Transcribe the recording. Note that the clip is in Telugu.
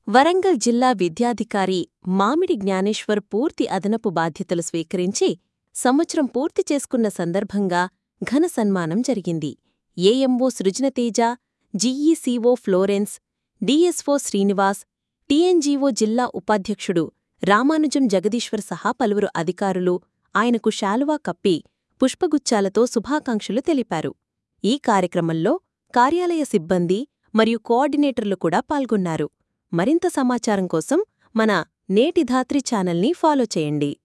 వరంగల్ జిల్లా విద్యాధికారి మామిడి జ్ఞానేశ్వర్ పూర్తి అదనపు బాధ్యతలు స్వీకరించి సంవత్సరం పూర్తి చేసుకున్న సందర్భంగా ఘన సన్మానం జరిగింది AMO Srujanateja GECO Florence DSO Srinivas TNGO జిల్లా ఉపాధ్యక్షుడు రామానుజం జగదీశ్వర్ సహా పలువురు అధికారులు ఆయనకు శాలువా కప్పి పుష్పగుచ్చాలతో శుభాకాంక్షలు తెలిపారు ఈ కార్యక్రమంలో కార్యాలయ సిబ్బంది మరియు కోఆర్డినేటర్లు కూడా పాల్గొన్నారు మరింత సమాచారం కోసం మన నేటి ధాత్రి ఛానల్ని ఫాలో చేయండి